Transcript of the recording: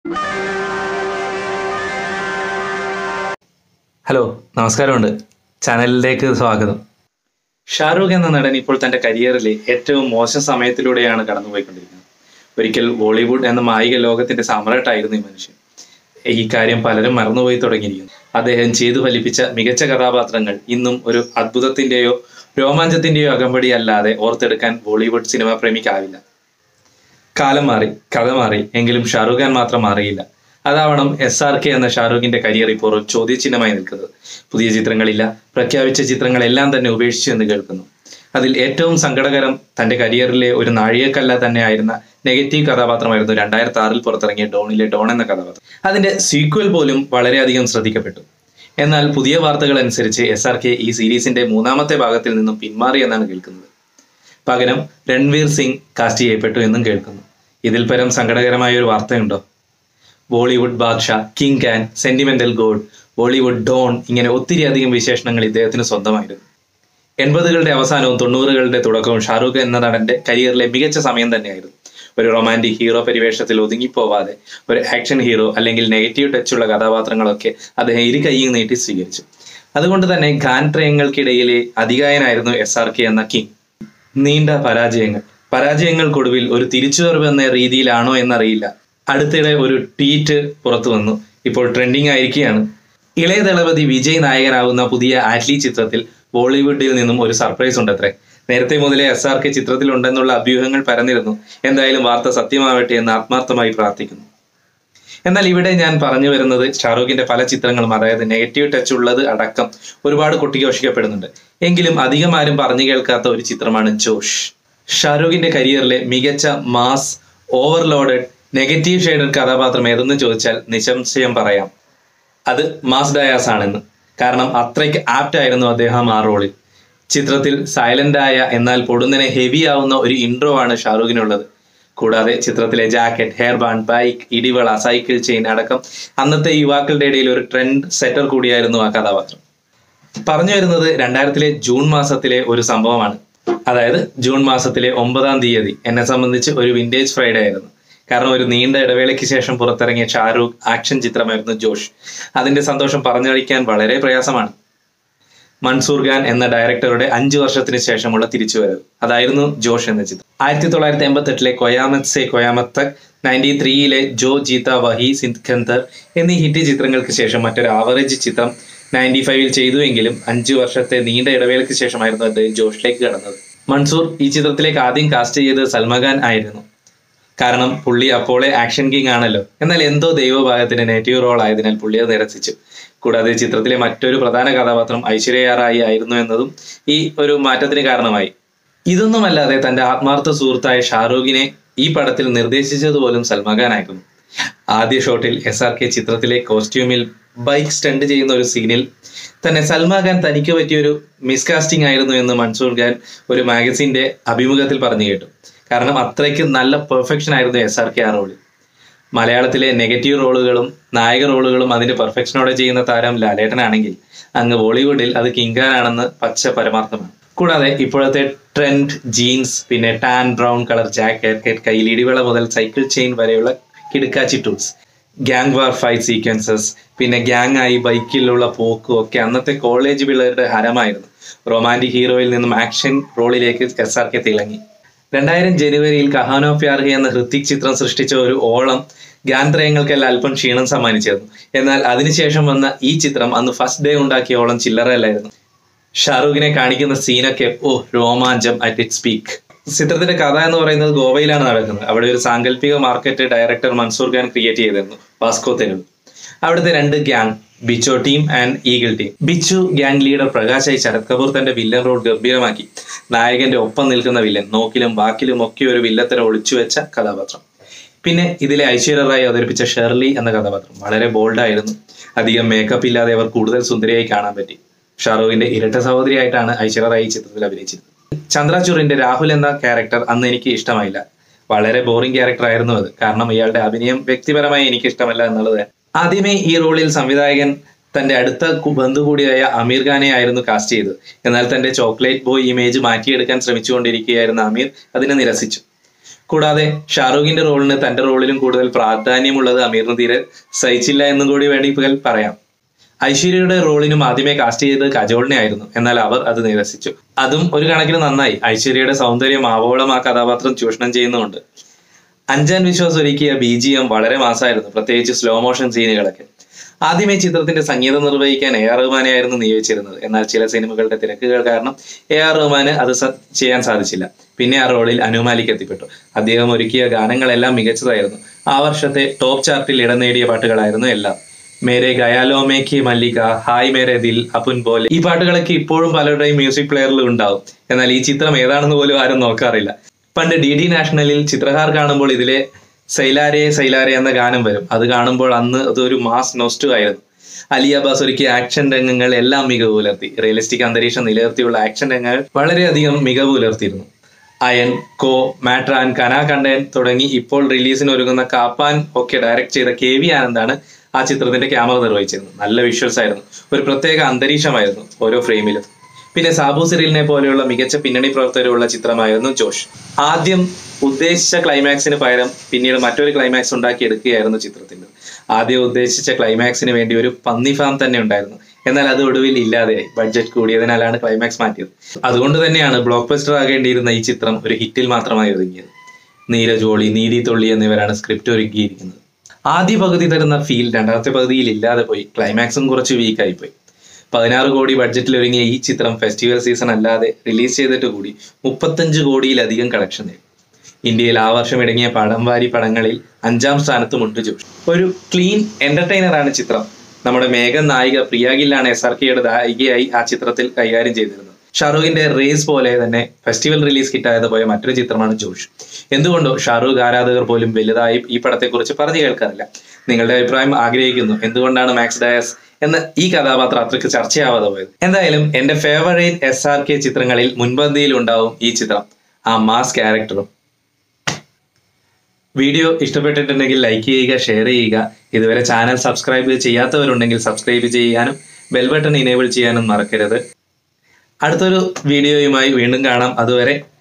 hello നമസ്കാരമുണ്ട് ചാനലിലേക്ക് സ്വാഗതം ഷാരൂഖ് എന്ന നടൻ ഇപ്പോൾ തന്റെ കരിയറിലെ ഏറ്റവും മോശം സമയത്തിലൂടെയാണ് കടന്നുപോയിക്കൊണ്ടിരിക്കുന്നത് ഒരിക്കൽ ബോളിവുഡ് എന്ന മായിക ലോകത്തിന്റെ സമ്രാട്ടായിരുന്നു ഈ മനുഷ്യൻ ഈ കാര്യം പലരും മറന്നുപോയി തുടങ്ങിയിരിക്കുന്നു അദ്ദേഹം ചെയ്തു ഫലിപ്പിച്ച മികച്ച കഥാപാത്രങ്ങൾ ഇന്നും ഒരു അത്ഭുതത്തിന്റെയോ രോമാഞ്ചത്തിന്റെയോ അകമ്പടി അല്ലാതെ ഓർത്തെടുക്കാൻ ബോളിവുഡ് സിനിമാ പ്രേമിക്കാവില്ല കാലം മാറി കഥ മാറി എങ്കിലും ഷാറൂഖ് ഖാൻ മാത്രം മാറിയില്ല അതാവണം എസ് ആർ കെ എന്ന ഷാറൂഖിന്റെ കരിയർ ഇപ്പോൾ ഒരു ചോദ്യചിഹ്നമായി നിൽക്കുന്നത് പുതിയ ചിത്രങ്ങളില്ല പ്രഖ്യാപിച്ച ചിത്രങ്ങളെല്ലാം തന്നെ ഉപേക്ഷിച്ചു എന്ന് കേൾക്കുന്നു അതിൽ ഏറ്റവും സങ്കടകരം തന്റെ കരിയറിലെ ഒരു നാഴികക്കല്ല തന്നെയായിരുന്ന നെഗറ്റീവ് കഥാപാത്രമായിരുന്നു രണ്ടായിരത്തി ആറിൽ പുറത്തിറങ്ങിയ ഡോണിലെ ഡോൺ എന്ന കഥാപാത്രം അതിന്റെ സീക്വൽ പോലും വളരെയധികം ശ്രദ്ധിക്കപ്പെട്ടു എന്നാൽ പുതിയ വാർത്തകൾ അനുസരിച്ച് എസ് ആർ കെ ഈ സീരീസിന്റെ മൂന്നാമത്തെ ഭാഗത്തിൽ നിന്നും പിന്മാറി എന്നാണ് കേൾക്കുന്നത് പകരം രൺവീർ സിംഗ് കാസ്റ്റ് ചെയ്യപ്പെട്ടു എന്നും കേൾക്കുന്നു ഇതിൽ പരം സങ്കടകരമായ ഒരു വാർത്തയുണ്ടോ Bollywood Badshah king Khan sentimental god Bollywood don ഇങ്ങനെ ഒത്തിരി അധികം വിശേഷണങ്ങൾ ഇദ്ദേഹത്തിന് സ്വന്തമായിരുന്നു എൺപതുകളുടെ അവസാനവും തൊണ്ണൂറുകളുടെ തുടക്കവും ഷാറൂഖ് എന്ന നടന്റെ കരിയറിലെ മികച്ച സമയം തന്നെയായിരുന്നു ഒരു റൊമാൻറ്റിക് ഹീറോ പരിവേഷത്തിൽ ഒതുങ്ങിപ്പോവാതെ ഒരു ആക്ഷൻ ഹീറോ അല്ലെങ്കിൽ നെഗറ്റീവ് ടച്ചുള്ള കഥാപാത്രങ്ങളൊക്കെ അദ്ദേഹം ഇരു കൈയും നീട്ടി സ്വീകരിച്ചു അതുകൊണ്ട് തന്നെ ഖാൻ ത്രയങ്ങൾക്കിടയിലെ അധികായനായിരുന്നു എസ് ആർ കെ എന്ന കിങ് നീണ്ട പരാജയങ്ങൾ പരാജയങ്ങൾക്കൊടുവിൽ ഒരു തിരിച്ചുവരവ് എന്ന രീതിയിലാണോ എന്നറിയില്ല അടുത്തിടെ ഒരു ട്വീറ്റ് പുറത്തു വന്നു ഇപ്പോൾ ട്രെൻഡിങ് ആയിരിക്കുകയാണ് ഇളയ ദളപതി വിജയ് നായകനാകുന്ന പുതിയ ആറ്റ്ലി ചിത്രത്തിൽ ബോളിവുഡിൽ നിന്നും ഒരു സർപ്രൈസ് ഉണ്ടത്രേ നേരത്തെ മുതലേ എസ് ആർ കെ ചിത്രത്തിലുണ്ടെന്നുള്ള അഭ്യൂഹങ്ങൾ പരന്നിരുന്നു എന്തായാലും വാർത്ത സത്യമാവട്ടെ എന്ന് ആത്മാർത്ഥമായി പ്രാർത്ഥിക്കുന്നു എന്നാൽ ഇവിടെ ഞാൻ പറഞ്ഞു വരുന്നത് ഷാറൂഖിന്റെ പല ചിത്രങ്ങളും അതായത് നെഗറ്റീവ് ടച്ച് ഉള്ളത് അടക്കം ഒരുപാട് കൊട്ടിഘോഷിക്കപ്പെടുന്നുണ്ട് എങ്കിലും അധികം ആരും പറഞ്ഞു കേൾക്കാത്ത ഒരു ചിത്രമാണ് ജോഷ് ഷാറൂഖിന്റെ കരിയറിലെ മികച്ച മാസ് ഓവർലോഡഡ് നെഗറ്റീവ് ഷെയ്ഡഡ് കഥാപാത്രം ഏതെന്ന് ചോദിച്ചാൽ നിസംശയം പറയാം അത് മാസ് ഡയാസ് ആണെന്ന് കാരണം അത്രയ്ക്ക് ആപ്റ്റ് ആയിരുന്നു അദ്ദേഹം ആ റോളിൽ ചിത്രത്തിൽ സൈലന്റ് ആയ എന്നാൽ പൊടുന്നനെ ഹെവി ആവുന്ന ഒരു ഇൻട്രോ ആണ് ഷാറൂഖിനുള്ളത് കൂടാതെ ചിത്രത്തിലെ ജാക്കറ്റ് ഹെയർ ബാൻഡ് ബൈക്ക് ഇടിവള സൈക്കിൾ ചെയിൻ അടക്കം അന്നത്തെ യുവാക്കളുടെ ഇടയിൽ ഒരു ട്രെൻഡ് സെറ്റർ കൂടിയായിരുന്നു ആ കഥാപാത്രം പറഞ്ഞു വരുന്നത് രണ്ടായിരത്തിലെ ജൂൺ മാസത്തിലെ ഒരു സംഭവമാണ് അതായത് ജൂൺ മാസത്തിലെ ഒമ്പതാം തീയതി എന്നെ സംബന്ധിച്ച് ഒരു വിന്റേജ് ഫ്രൈഡേ ആയിരുന്നു കാരണം ഒരു നീണ്ട ഇടവേളയ്ക്ക് ശേഷം പുറത്തിറങ്ങിയ ഷാരൂഖ് ആക്ഷൻ ചിത്രമായിരുന്നു ജോഷ് അതിന്റെ സന്തോഷം പറഞ്ഞറിയിക്കാൻ വളരെ പ്രയാസമാണ് മൻസൂർ ഖാൻ എന്ന ഡയറക്ടറുടെ അഞ്ചു വർഷത്തിന് ശേഷമുള്ള തിരിച്ചുവരവ് അതായിരുന്നു ജോഷ് എന്ന ചിത്രം ആയിരത്തി തൊള്ളായിരത്തി എൺപത്തി എട്ടിലെ കൊയാമത് സെ കൊയാമത് തക് നയൻറ്റി ത്രീയിലെ ജോ ജീത വഹി സിദ്ഖന്തർ എന്നീ ഹിറ്റ് ചിത്രങ്ങൾക്ക് ശേഷം മറ്റൊരു ആവറേജ് ചിത്രം നയൻറ്റി ഫൈവിൽ ചെയ്തുവെങ്കിലും അഞ്ചു വർഷത്തെ നീണ്ട ഇടവേളയ്ക്ക് ശേഷമായിരുന്നു അദ്ദേഹം ജോഷിലേക്ക് കടന്നത് മൻസൂർ ഈ ചിത്രത്തിലേക്ക് ആദ്യം കാസ്റ്റ് ചെയ്തത് സൽമാൻ ആയിരുന്നു കാരണം പുള്ളി അപ്പോളെ ആക്ഷൻ കിങ് ആണല്ലോ എന്നാൽ എന്തോ ദൈവഭാഗത്തിന് നെഗറ്റീവ് റോൾ ആയതിനാൽ പുള്ളി അത് നിരസിച്ചു കൂടാതെ ചിത്രത്തിലെ മറ്റൊരു പ്രധാന കഥാപാത്രം ഐശ്വര്യ റായി ആയിരുന്നു എന്നതും ഈ ഒരു മാറ്റത്തിന് കാരണമായി ഇതൊന്നുമല്ലാതെ തന്റെ ആത്മാർത്ഥ സുഹൃത്തായ ഷാറൂഖിനെ ഈ പടത്തിൽ നിർദ്ദേശിച്ചത് പോലും സൽമാൻ ഖാൻ ആയിരുന്നു ആദ്യ ഷോട്ടിൽ എസ് ആർ കെ ചിത്രത്തിലെ കോസ്റ്റ്യൂമിൽ ബൈക്ക് സ്റ്റണ്ട് ചെയ്യുന്ന ഒരു സീനിൽ തന്നെ സൽമാൻ ഖാൻ തനിക്ക് പറ്റിയൊരു മിസ്കാസ്റ്റിംഗ് ആയിരുന്നു എന്ന് മൻസൂർ ഖാൻ ഒരു മാഗസിന്റെ അഭിമുഖത്തിൽ പറഞ്ഞു കേട്ടു കാരണം അത്രയ്ക്ക് നല്ല പെർഫെക്ഷൻ ആയിരുന്നു എസ് ആർ കെ ആ റോളിൽ മലയാളത്തിലെ നെഗറ്റീവ് റോളുകളും നായക റോളുകളും അതിന്റെ പെർഫെക്ഷനോടെ ചെയ്യുന്ന താരം ലാലേട്ടനാണെങ്കിൽ അങ്ങ് ബോളിവുഡിൽ അത് കിങ്കാനാണെന്ന് പച്ച പരമാർത്ഥമാണ് കൂടാതെ ഇപ്പോഴത്തെ ട്രെൻഡ് ജീൻസ് പിന്നെ ടാൻ ബ്രൗൺ കളർ ജാക്കറ്റ് കയ്യിൽ ഇടിവള മുതൽ സൈക്കിൾ ചെയിൻ വരെയുള്ള കിടുക്കാച്ചി tools gang war fight sequences പിന്നെ ഗ്യാങ് ആയി ബൈക്കിലുള്ള പോക്കും ഒക്കെ അന്നത്തെ കോളേജ് പിള്ളേരുടെ ഹരമായിരുന്നു റൊമാൻറ്റിക് ഹീറോയിൽ നിന്നും ആക്ഷൻ റോളിലേക്ക് എസ് ആർ കെ തിളങ്ങി രണ്ടായിരം ജനുവരിയിൽ കഹാനോ പ്യാർഹി എന്ന ഹൃത്തിക് ചിത്രം സൃഷ്ടിച്ച ഒരു ഓളം ഗാന്ത്രയങ്ങൾക്കെല്ലാം അല്പം ക്ഷീണം സമ്മാനിച്ചിരുന്നു എന്നാൽ അതിനുശേഷം വന്ന ഈ ചിത്രം അന്ന് ഫസ്റ്റ് ഡേ ഉണ്ടാക്കിയ ഓളം ചില്ലറയല്ലായിരുന്നു ഷാറൂഖിനെ കാണിക്കുന്ന സീനൊക്കെ ഓ രോമാഞ്ചം അറ്റ് ഇറ്റ് സ്പീക്ക് ചിത്രത്തിന്റെ കഥ എന്ന് പറയുന്നത് ഗോവയിലാണ് നടക്കുന്നത് അവിടെ ഒരു സാങ്കല്പിക market director Mansoor Khan create ചെയ്തിരുന്നു വാസ്കോ തെരുവ് അവിടുത്തെ രണ്ട് gang Bichhoo team and eagle team Bichhoo gang leader പ്രകാശായി ശരത് കപൂർ തന്റെ വില്ലൻ റോൾ ഗംഭീരമാക്കി നായകന്റെ ഒപ്പം നിൽക്കുന്ന വില്ലൻ നോക്കിലും വാക്കിലും ഒക്കെ ഒരു വില്ലത്തരം ഒളിച്ചു വെച്ച കഥാപാത്രം പിന്നെ ഇതിലെ ഐശ്വര്യ റായ് അവതരിപ്പിച്ച ഷെർലി എന്ന കഥാപാത്രം വളരെ ബോൾഡായിരുന്നു അധികം മേക്കപ്പ് ഇല്ലാതെ അവർ കൂടുതൽ സുന്ദരിയായി കാണാൻ പറ്റി ഷാറൂഖിന്റെ ഇരട്ട സഹോദരിയായിട്ടാണ് ഐശ്വര്യ റായ് ഈ ചിത്രത്തിൽ അഭിനയിച്ചത് ചന്ദ്രാചൂറിന്റെ രാഹുൽ എന്ന ക്യാരക്ടർ അന്ന് എനിക്ക് ഇഷ്ടമായില്ല വളരെ ബോറിംഗ് ക്യാരക്ടർ ആയിരുന്നു അത് കാരണം ഇയാളുടെ അഭിനയം വ്യക്തിപരമായി എനിക്ക് ഇഷ്ടമല്ല എന്നുള്ളത് ആദ്യമേ ഈ റോളിൽ സംവിധായകൻ തന്റെ അടുത്ത കു- ബന്ധു കൂടിയായ അമീർ ഖാനെ ആയിരുന്നു കാസ്റ്റ് ചെയ്തത് എന്നാൽ തന്റെ ചോക്ലേറ്റ് ബോയ് ഇമേജ് മാറ്റിയെടുക്കാൻ ശ്രമിച്ചുകൊണ്ടിരിക്കുകയായിരുന്ന അമീർ അതിനെ നിരസിച്ചു കൂടാതെ ഷാറൂഖിന്റെ റോളിന് തന്റെ റോളിലും കൂടുതൽ പ്രാധാന്യമുള്ളത് അമീറിന് തീരെ സഹിച്ചില്ല എന്നും കൂടി വേണമെങ്കിൽ പറയാം ഐശ്വര്യയുടെ റോളിനും ആദ്യമേ കാസ്റ്റ് ചെയ്തത് കജോളിനെ ആയിരുന്നു എന്നാൽ അവർ അത് നിരസിച്ചു അതും ഒരു കണക്കിന് നന്നായി ഐശ്വര്യയുടെ സൗന്ദര്യം ആവോളം ആ കഥാപാത്രം ചൂഷണം ചെയ്യുന്നുമുണ്ട് അഞ്ചാൻ വിശ്വാസ് ഒരുക്കിയ ബി ജി എം വളരെ മാസമായിരുന്നു പ്രത്യേകിച്ച് സ്ലോ മോഷൻ സീനുകളൊക്കെ ആദ്യമേ ചിത്രത്തിന്റെ സംഗീതം നിർവഹിക്കാൻ എ ആർ റഹ്മാനെയായിരുന്നു നിയോഗിച്ചിരുന്നത് എന്നാൽ ചില സിനിമകളുടെ തിരക്കുകൾ കാരണം എ ആർ റഹ്മാന് അത് സ- ചെയ്യാൻ സാധിച്ചില്ല പിന്നെ ആ റോളിൽ അനുമാലിക്ക് എത്തിപ്പെട്ടു അദ്ദേഹം ഒരുക്കിയ ഗാനങ്ങളെല്ലാം മികച്ചതായിരുന്നു ആ വർഷത്തെ ടോപ്പ് ചാർട്ടിൽ ഇടം നേടിയ പാട്ടുകളായിരുന്നു എല്ലാം മേരെ ഗയാലോ മേക്കി മല്ലിക ഹായ് മേരെ ദിൽ അപ്പുൻ പോലെ ഈ പാട്ടുകളൊക്കെ ഇപ്പോഴും പലരുടെയും മ്യൂസിക് പ്ലെയറിൽ ഉണ്ടാവും എന്നാൽ ഈ ചിത്രം ഏതാണെന്ന് പോലും ആരും നോക്കാറില്ല പണ്ട് ഡി ഡി നാഷണലിൽ ചിത്രകാർ കാണുമ്പോൾ ഇതിലെ സൈലാരെ സൈലാരെ എന്ന ഗാനം വരും അത് കാണുമ്പോൾ അന്ന് അതൊരു മാസ് നോസ്റ്റു ആയിരുന്നു അലി അബ്ബാസ് ഒരുക്കിയ ആക്ഷൻ രംഗങ്ങൾ എല്ലാം മികവ് പുലർത്തി റിയലിസ്റ്റിക് അന്തരീക്ഷം നിലനിർത്തിയുള്ള ആക്ഷൻ രംഗങ്ങൾ വളരെയധികം മികവ് പുലർത്തിയിരുന്നു അയൻ കോ മാട്രാൻ കനാ കണ്ടൻ തുടങ്ങി ഇപ്പോൾ റിലീസിന് ഒരുങ്ങുന്ന കാപ്പാൻ ഒക്കെ ഡയറക്ട് ചെയ്ത കെ വി ആനന്ദാണ് ആ ചിത്രത്തിന്റെ ക്യാമറ നിർവഹിച്ചിരുന്നത് നല്ല വിഷ്വൽസ് ആയിരുന്നു ഒരു പ്രത്യേക അന്തരീക്ഷമായിരുന്നു ഓരോ ഫ്രെയിമിലും പിന്നെ സാബു സിറിലിനെ പോലെയുള്ള മികച്ച പിന്നണി പ്രവർത്തകരുള്ള ചിത്രമായിരുന്നു ജോഷ് ആദ്യം ഉദ്ദേശിച്ച ക്ലൈമാക്സിന് പകരം പിന്നീട് മറ്റൊരു ക്ലൈമാക്സ് ഉണ്ടാക്കി എടുക്കുകയായിരുന്നു ചിത്രത്തിന്റെ ആദ്യം ഉദ്ദേശിച്ച ക്ലൈമാക്സിന് വേണ്ടി ഒരു പന്നി ഫാം തന്നെ ഉണ്ടായിരുന്നു എന്നാൽ അത് ഒടുവിൽ ഇല്ലാതെയായി ബഡ്ജറ്റ് കൂടിയതിനാലാണ് ക്ലൈമാക്സ് മാറ്റിയത് അതുകൊണ്ട് തന്നെയാണ് ബ്ലോക്ക് ബസ്റ്റർ ആകേണ്ടിയിരുന്ന ഈ ചിത്രം ഒരു ഹിറ്റിൽ മാത്രമായി ഒതുങ്ങിയത് നീരജ് ഓളി നീതി തൊള്ളി എന്നിവരാണ് സ്ക്രിപ്റ്റ് ഒരുക്കിയിരിക്കുന്നത് ആദ്യ പകുതി തരുന്ന ഫീൽ രണ്ടാമത്തെ പകുതിയിൽ ഇല്ലാതെ പോയി ക്ലൈമാക്സും കുറച്ച് വീക്കായി പോയി പതിനാറ് കോടി ബഡ്ജറ്റിൽ ഒരുങ്ങിയ ഈ ചിത്രം ഫെസ്റ്റിവൽ സീസൺ അല്ലാതെ റിലീസ് ചെയ്തിട്ട് കൂടി മുപ്പത്തഞ്ച് കോടിയിലധികം കളക്ഷൻ നേടി ഇന്ത്യയിൽ ആ വർഷം ഇടങ്ങിയ പടംവാരി പടങ്ങളിൽ അഞ്ചാം സ്ഥാനത്തുമുണ്ട് ജോഷ് ഒരു ക്ലീൻ എന്റർടൈനർ ആണ് ചിത്രം നമ്മുടെ മേഘൻ നായിക പ്രിയ ഗില്ലാണ് എസ് ആർ കെയുടെ നായികയായി ആ ചിത്രത്തിൽ കൈകാര്യം ചെയ്തിരുന്നത് ഷാറൂഖിന്റെ റേസ് പോലെ തന്നെ ഫെസ്റ്റിവൽ റിലീസ് കിട്ടാതെ പോയ മറ്റൊരു ചിത്രമാണ് ജോഷ് എന്തുകൊണ്ടോ ഷാറൂഖ് ആരാധകർ പോലും വലുതായി ഈ പടത്തെക്കുറിച്ച് പറഞ്ഞു കേൾക്കാറില്ല നിങ്ങളുടെ അഭിപ്രായം ആഗ്രഹിക്കുന്നു എന്തുകൊണ്ടാണ് മാക്സ് ഡയസ് എന്ന ഈ കഥാപാത്രം അത്രയ്ക്ക് ചർച്ചയാവാതെ പോയത് എന്തായാലും എന്റെ ഫേവറേറ്റ് എസ് ആർ കെ ചിത്രങ്ങളിൽ മുൻപന്തിയിൽ ഉണ്ടാവും ഈ ചിത്രം ആ മാസ് ക്യാരക്ടറും വീഡിയോ ഇഷ്ടപ്പെട്ടിട്ടുണ്ടെങ്കിൽ ലൈക്ക് ചെയ്യുക ഷെയർ ചെയ്യുക ഇതുവരെ ചാനൽ സബ്സ്ക്രൈബ് ചെയ്യാത്തവരുണ്ടെങ്കിൽ സബ്സ്ക്രൈബ് ചെയ്യാനും ബെൽ ബട്ടൺ ഇനേബിൾ ചെയ്യാനും മറക്കരുത് അടുത്തൊരു വീഡിയോയുമായി വീണ്ടും കാണാം അതുവരെ